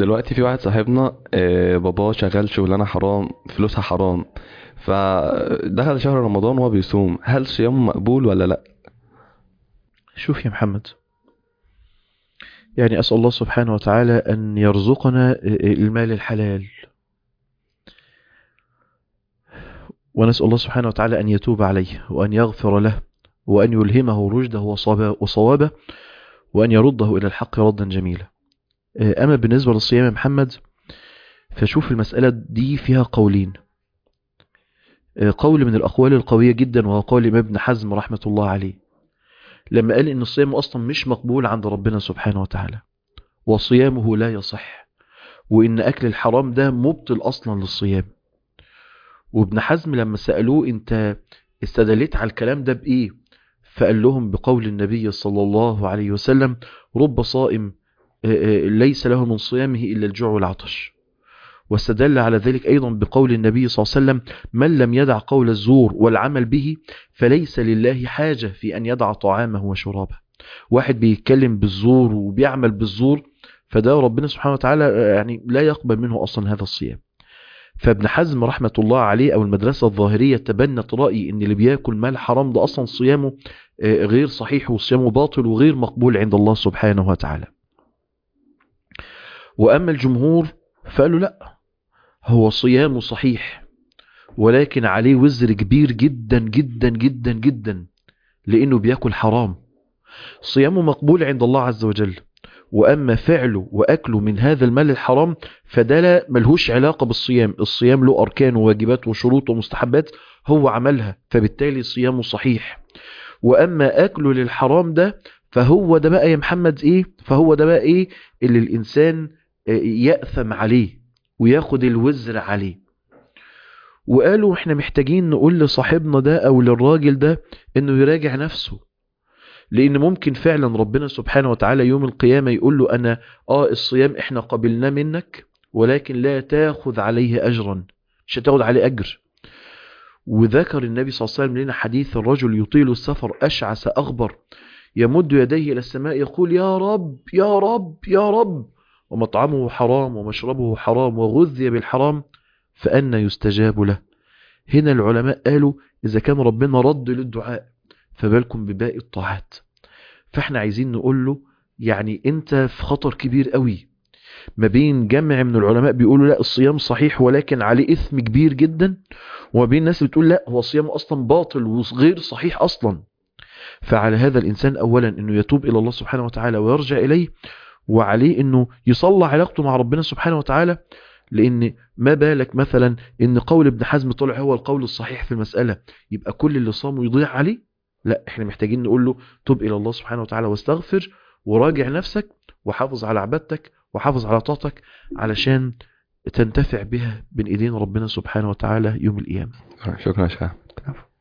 دلوقتي في واحد صاحبنا آه، باباه شغال شغلانة حرام فلوسها حرام فدخل شهر رمضان وهو بيصوم هل صيامه مقبول ولا لا شوف يا محمد يعني أسأل الله سبحانه وتعالى أن يرزقنا المال الحلال ونسأل الله سبحانه وتعالى أن يتوب عليه وأن يغفر له وأن يلهمه رشده وصواب- وصوابه وأن يرده إلى الحق ردا جميلا أما بالنسبة للصيام يا محمد فشوف المسألة دي فيها قولين قول من الأقوال القوية جدا وهو قول الإمام ابن حزم رحمة الله عليه لما قال إن الصيام أصلا مش مقبول عند ربنا سبحانه وتعالى وصيامه لا يصح وإن أكل الحرام ده مبطل أصلا للصيام وابن حزم لما سألوه أنت استدلت على الكلام ده بإيه فقال لهم بقول النبي صلى الله عليه وسلم رب صائم آه، آه، ليس له من صيامه إلا الجوع والعطش واستدل على ذلك أيضا بقول النبي صلى الله عليه وسلم من لم يدع قول الزور والعمل به فليس لله حاجة في أن يدع طعامه وشرابه واحد بيتكلم بالزور وبيعمل بالزور فده ربنا سبحانه وتعالى آه، يعني لا يقبل منه أصلا هذا الصيام فابن حزم رحمة الله عليه أو المدرسة الظاهرية تبنت رأي أن اللي بياكل مال حرام ده أصلا صيامه آه، غير صحيح وصيامه باطل وغير مقبول عند الله سبحانه وتعالى وأما الجمهور فقالوا لا هو صيامه صحيح ولكن عليه وزر كبير جدا جدا جدا جدا لأنه بياكل حرام صيامه مقبول عند الله عز وجل وأما فعله وأكله من هذا المال الحرام فده لا ملهوش علاقة بالصيام الصيام له أركان وواجبات وشروط ومستحبات هو عملها فبالتالي صيامه صحيح وأما أكله للحرام ده فهو ده بقى يا محمد إيه فهو ده بقى إيه اللي الإنسان آه، يأثم عليه وياخد الوزر عليه وقالوا احنا محتاجين نقول لصاحبنا ده او للراجل ده انه يراجع نفسه لان ممكن فعلا ربنا سبحانه وتعالى يوم القيامة يقول له انا اه الصيام احنا قبلناه منك ولكن لا تاخذ عليه اجرا مش هتاخد عليه اجر وذكر النبي صلى الله عليه وسلم لنا حديث الرجل يطيل السفر اشعث اغبر يمد يديه الى السماء يقول يا رب يا رب يا رب ومطعمه حرام ومشربه حرام وغذي بالحرام فأنا يستجاب له هنا العلماء قالوا إذا كان ربنا رد للدعاء فبالكم بباقي الطاعات فاحنا عايزين نقول له يعني انت في خطر كبير قوي ما بين جمع من العلماء بيقولوا لا الصيام صحيح ولكن عليه إثم كبير جدا وما بين ناس بتقول لا هو صيامه أصلا باطل وغير صحيح أصلا فعلى هذا الإنسان أولا أنه يتوب إلى الله سبحانه وتعالى ويرجع إليه وعليه أنه يصلى علاقته مع ربنا سبحانه وتعالى لأن ما بالك مثلا أن قول ابن حزم طلع هو القول الصحيح في المسألة يبقى كل اللي صامه يضيع عليه لا احنا محتاجين نقول له تب إلى الله سبحانه وتعالى واستغفر وراجع نفسك وحافظ على عبادتك وحافظ على طاعتك علشان تنتفع بها بين ايدين ربنا سبحانه وتعالى يوم القيامة شكرا يا شيخ